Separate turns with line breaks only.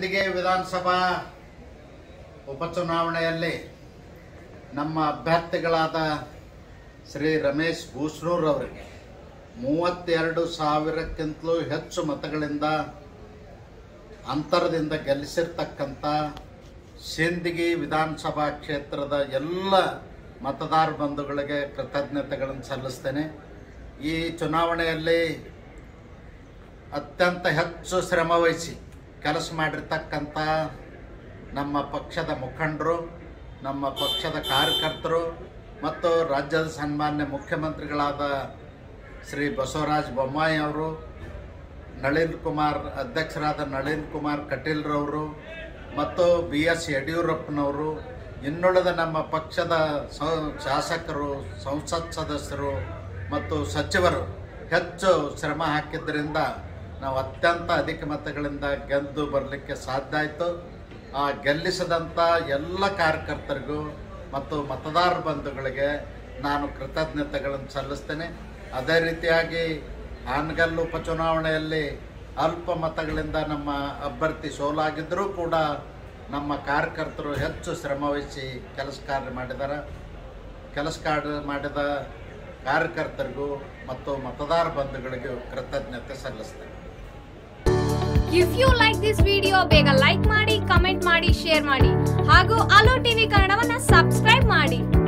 ಸಿಂದಗಿ ವಿಧಾನಸಭಾ ಉಪಚುನಾವಣೆಯಲ್ಲಿ ನಮ್ಮ ಅಭ್ಯರ್ಥಿಗಳಾದ ಶ್ರೀ ರಮೇಶ್ ಭೂಸ್ನೂರ್ ಅವರಿಗೆ ಮೂವತ್ತೆರಡು ಸಾವಿರಕ್ಕಿಂತಲೂ ಹೆಚ್ಚು ಮತಗಳಿಂದ ಅಂತರದಿಂದ ಗೆಲ್ಲಿಸಿರ್ತಕ್ಕಂಥ ಸಿಂದಗಿ ವಿಧಾನಸಭಾ ಕ್ಷೇತ್ರದ ಎಲ್ಲ ಮತದಾರ ಬಂಧುಗಳಿಗೆ ಕೃತಜ್ಞತೆಗಳನ್ನು ಸಲ್ಲಿಸ್ತೇನೆ ಈ ಚುನಾವಣೆಯಲ್ಲಿ ಅತ್ಯಂತ ಹೆಚ್ಚು ಶ್ರಮವಹಿಸಿ ಕೆಲಸ ಮಾಡಿರ್ತಕ್ಕಂಥ ನಮ್ಮ ಪಕ್ಷದ ಮುಖಂಡರು ನಮ್ಮ ಪಕ್ಷದ ಕಾರ್ಯಕರ್ತರು ಮತ್ತು ರಾಜ್ಯದ ಸನ್ಮಾನ್ಯ ಮುಖ್ಯಮಂತ್ರಿಗಳಾದ ಶ್ರೀ ಬಸವರಾಜ ಬೊಮ್ಮಾಯಿ ಅವರು ನಳಿನ್ ಕುಮಾರ್ ಅಧ್ಯಕ್ಷರಾದ ನಳಿನ್ ಕುಮಾರ್ ಕಟೀಲ್ರವರು ಮತ್ತು ಬಿ ಎಸ್ ಯಡಿಯೂರಪ್ಪನವರು ಇನ್ನುಳಿದ ನಮ್ಮ ಪಕ್ಷದ ಸ- ಶಾಸಕರು ಸಂಸತ್ ಸದಸ್ಯರು ಮತ್ತು ಸಚಿವರು ಹೆಚ್ಚು ಶ್ರಮ ಹಾಕಿದ್ದರಿಂದ ನಾವು ಅತ್ಯಂತ ಅಧಿಕ ಮತಗಳಿಂದ ಗೆದ್ದು ಬರಲಿಕ್ಕೆ ಸಾಧ್ಯ ಆಯಿತು ಆ ಗೆಲ್ಲಿಸಿದಂಥ ಎಲ್ಲ ಕಾರ್ಯಕರ್ತರಿಗೂ ಮತ್ತು ಮತದಾರ ಬಂಧುಗಳಿಗೆ ನಾನು ಕೃತಜ್ಞತೆಗಳನ್ನು ಸಲ್ಲಿಸ್ತೇನೆ ಅದೇ ರೀತಿಯಾಗಿ ಹಾನಗಲ್ ಉಪಚುನಾವಣೆಯಲ್ಲಿ ಅಲ್ಪ ಮತಗಳಿಂದ ನಮ್ಮ ಅಭ್ಯರ್ಥಿ ಸೋಲಾಗಿದ್ದರೂ ಕೂಡ ನಮ್ಮ ಕಾರ್ಯಕರ್ತರು ಹೆಚ್ಚು ಶ್ರಮವಹಿಸಿ ಕೆಲಸ ಕಾರ್ಯ ಮಾಡಿದ್ದಾರೆ ಕೆಲಸ ಕಾರ್ಯ ಮಾಡಿದ ಕಾರ್ಯಕರ್ತರಿಗೂ ಮತ್ತು ಮತದಾರ ಬಂಧುಗಳಿಗೂ ಕೃತಜ್ಞತೆ ಸಲ್ಲಿಸ್ತೇನೆ
if you like this video ಬೇಗ ಲೈಕ್ ಮಾಡಿ ಕಮೆಂಟ್ ಮಾಡಿ ಶೇರ್ ಮಾಡಿ ಹಾಗೂ ಅಲೋ ಟಿವಿ ಕನ್ನಡವನ್ನ ಸಬ್ಸ್ಕ್ರೈಬ್ ಮಾಡಿ